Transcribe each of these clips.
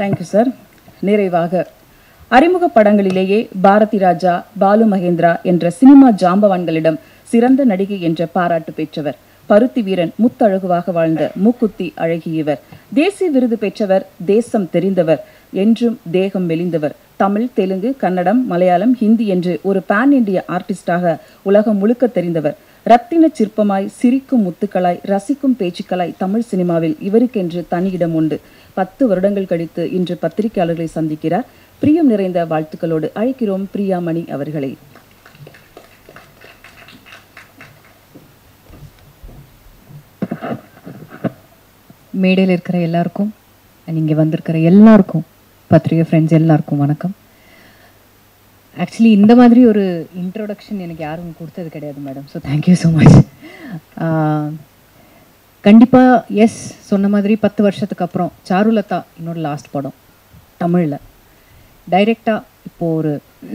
thank you sir நிறைவாக அறிமுக படங்களிலேயே பாரதி ராஜா பாலு மகேந்திரா என்ற சினிமா ஜாம்பவான்களிடம் சிறந்த நடிகை என்ற பாராட்டு பெற்றவர் பருத்தி வீரன் முத்தழகுவாக வாழ்ந்த மூக்குத்தி அழகியவர் தேசிய விருது பெற்றவர் தேசம் தெரிந்தவர் என்றும் தேகம் மெலிந்தவர் தமிழ் தெலுங்கு கன்னடம் மலையாளம் ஹிந்தி என்று ஒரு பேன் இண்டிய ஆர்டிஸ்டாக உலகம் முழுக்க தெரிந்தவர் ரத்தின சிற்பமாய் சிரிக்கும் முத்துக்களாய் ரசிக்கும் பேச்சுக்களாய் தமிழ் சினிமாவில் இவருக்கென்று தனியிடம் உண்டு பத்து வருடங்கள் கழித்து இன்று பத்திரிகையாளர்களை சந்திக்கிறார் பிரியம் நிறைந்த வாழ்த்துக்களோடு அழைக்கிறோம் பிரியாமணி அவர்களை மேடையில் இருக்கிற எல்லாருக்கும் நீங்கள் வந்திருக்கிற எல்லாருக்கும் பத்திரிகை ஃப்ரெண்ட்ஸ் எல்லாருக்கும் வணக்கம் ஆக்சுவலி இந்த மாதிரி ஒரு இன்ட்ரோடக்ஷன் எனக்கு யாரும் கொடுத்தது கிடையாது madam so thank you so much கண்டிப்பாக எஸ் சொன்ன மாதிரி பத்து வருஷத்துக்கு அப்புறம் சாருலதா என்னோட லாஸ்ட் படம் தமிழில் டைரெக்டாக இப்போது ஒரு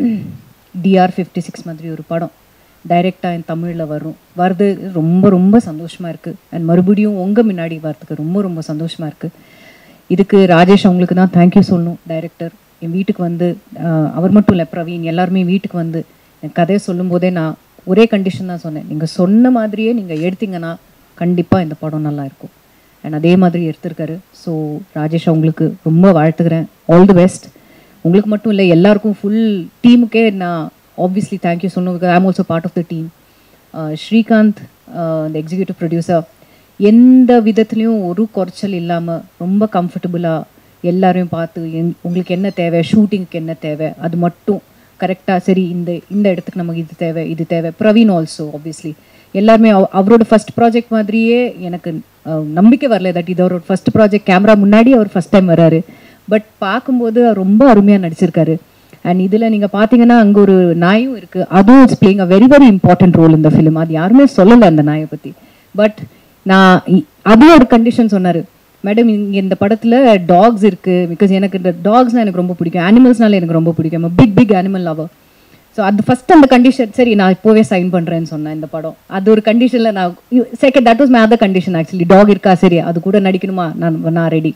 டிஆர் ஃபிஃப்டி சிக்ஸ் மாதிரி ஒரு படம் டைரெக்டாக என் தமிழில் வரும் வருது ரொம்ப ரொம்ப சந்தோஷமாக இருக்குது அண்ட் மறுபடியும் உங்கள் முன்னாடி வரதுக்கு ரொம்ப ரொம்ப சந்தோஷமாக இருக்குது இதுக்கு ராஜேஷ் அவங்களுக்கு தான் தேங்க்யூ சொல்லணும் டைரக்டர் என் வீட்டுக்கு வந்து ஆஹ், அவர் மட்டும் இல்லை பிரவீன் எல்லாருமே வீட்டுக்கு வந்து என் கதையை சொல்லும்போதே நான் ஒரே கண்டிஷன் தான் சொன்னேன் நீங்கள் சொன்ன மாதிரியே நீங்கள் எடுத்தீங்கன்னா கண்டிப்பாக இந்த படம் நல்லா இருக்கும் அண்ட் அதே மாதிரி எடுத்திருக்காரு ஸோ ராஜேஷ் அவங்களுக்கு ரொம்ப வாழ்த்துக்கிறேன் ஆல் தி பெஸ்ட் உங்களுக்கு மட்டும் இல்லை எல்லாருக்கும் ஃபுல் டீமுக்கே நான் ஆப்வியஸ்லி தேங்க்யூ சொல்லணும் I'm also part of the team Srikanth இந்த எக்ஸிக்யூட்டிவ் ப்ரொடியூசர் எந்த விதத்துலேயும் ஒரு குறைச்சல் இல்லாமல் ரொம்ப கம்ஃபர்டபுளாக எல்லாரையும் பார்த்து என் உங்களுக்கு என்ன தேவை ஷூட்டிங்க்கு என்ன தேவை அது மட்டும் கரெக்டாக சரி இந்த இந்த இடத்துக்கு நமக்கு இது தேவை இது தேவை பிரவீன் ஆல்சோ ஆப்வியஸ்லி எல்லாருமே அவ- அவரோட ஃபர்ஸ்ட் ப்ராஜெக்ட் மாதிரியே எனக்கு அஹ், நம்பிக்கை வரல தட் இது அவரோட ஃபர்ஸ்ட் ப்ராஜெக்ட் கேமரா முன்னாடி அவர் ஃபர்ஸ்ட் டைம் வராரு பட் பார்க்கும்போது அவர் ரொம்ப அருமையாக நடிச்சிருக்காரு அண்ட் இதில் நீங்கள் பார்த்தீங்கன்னா அங்கே ஒரு நாயும் இருக்குது அதுவும் it's playing a very very important role இந்த ஃபிலிம் அது யாருமே சொல்லலை அந்த நாயை பற்றி பட் நான் இ- அதுவும் ஒரு கண்டிஷன் சொன்னார் மேடம் இங்கே இந்த படத்தில் டாக்ஸ் இருக்குது பிகாஸ் எனக்கு இந்த டாக்ஸ்னால் எனக்கு ரொம்ப பிடிக்கும் அனிமல்ஸ்னால எனக்கு ரொம்ப பிடிக்கும் big big animal lover so அது ஃபர்ஸ்ட் அந்த கண்டிஷன் சரி நான் இப்போவே சைன் பண்ணுறேன்னு சொன்னேன் இந்த படம் அது ஒரு கண்டிஷனில் நான் second that was my other condition actually dog இருக்கா சரி அது கூட நடிக்கணுமா நான் நான் ரெடி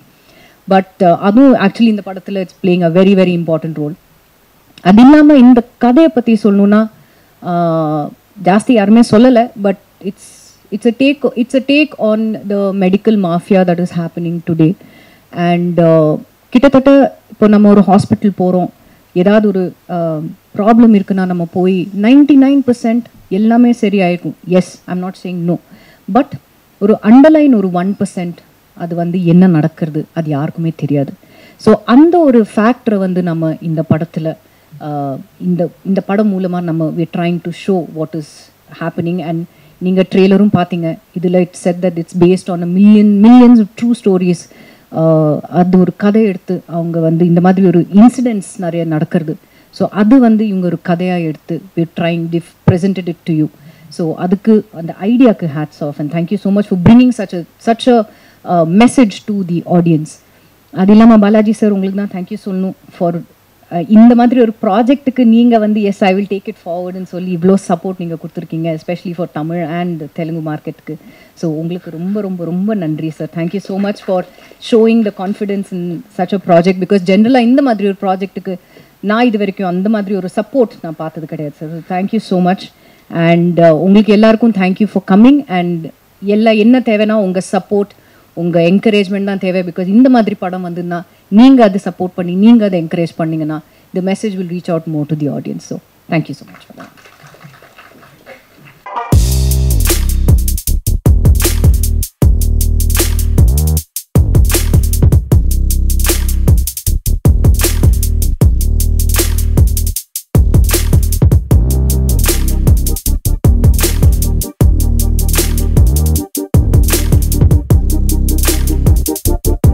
பட் அதுவும் ஆக்சுவலி இந்த படத்தில் it's playing a very very important role அது இல்லாமல் இந்த கதையை பற்றி சொல்லணும்னா ஆஹ், ஜாஸ்தி யாருமே சொல்லலை but it's it's a take it's a take on the medical mafia that is happening today and கிட்டத்தட்ட இப்போ நம்ம ஒரு ஹாஸ்பிட்டல் போகிறோம் ஏதாவது ஒரு ப்ராப்ளம் இருக்குன்னா நம்ம போய் நைன்டி நைன் பர்சன்ட் எல்லாமே சரியாயிருக்கும் yes I'm not saying no but ஒரு அண்டர்லைன் ஒரு ஒன் பர்சன்ட் அது வந்து என்ன நடக்கிறது அது யாருக்குமே தெரியாது ஸோ அந்த ஒரு ஃபேக்டரை வந்து நம்ம இந்த படத்தில் இந்த இந்த படம் மூலமாக நம்ம we trying to show what is happening and நீங்கள் ட்ரெய்லரும் பார்த்தீங்க இதில் it's said that it's based on a million millions true stories அது ஒரு கதை எடுத்து அவங்க வந்து இந்த மாதிரி ஒரு இன்சிடென்ட்ஸ் நிறைய நடக்கிறது ஸோ அது வந்து இவங்க ஒரு கதையாக எடுத்து we trying diff presented it to you so அதுக்கு அந்த ஐடியாக்கு hats off and thank you so much for bringing such a such a message to the audience அது இல்லாமல் பாலாஜி சார் உங்களுக்கு தான் தேங்க்யூ சொல்லணும் ஃபார் இந்த மாதிரி ஒரு ப்ராஜெக்ட்டுக்கு நீங்கள் வந்து yes I will take it ஃபார்வர்டுன்னு சொல்லி இவ்வளோ சப்போர்ட் நீங்கள் கொடுத்துருக்கீங்க especially for Tamil and Telugu மார்க்கெட்டுக்கு ஸோ உங்களுக்கு ரொம்ப ரொம்ப ரொம்ப நன்றி sir thank you so much for showing the confidence in such a project because ஜென்ரலாக இந்த மாதிரி ஒரு ப்ராஜெக்ட்டுக்கு நான் இது வரைக்கும் அந்த மாதிரி ஒரு சப்போர்ட் நான் பார்த்தது கிடையாது sir thank you so much and உங்களுக்கு எல்லாருக்கும் தேங்க்யூ ஃபார் கம்மிங் அண்ட் எல்லா என்ன தேவைன்னா உங்கள் சப்போர்ட் உங்கள் என்கரேஜ்மெண்ட் தான் தேவை பிகாஸ் இந்த மாதிரி படம் வந்துன்னா நீங்கள் அதை சப்போர்ட் பண்ணி நீங்கள் அதை என்கரேஜ் பண்ணீங்கன்னா the message will reach out more to the audience so thank you so much for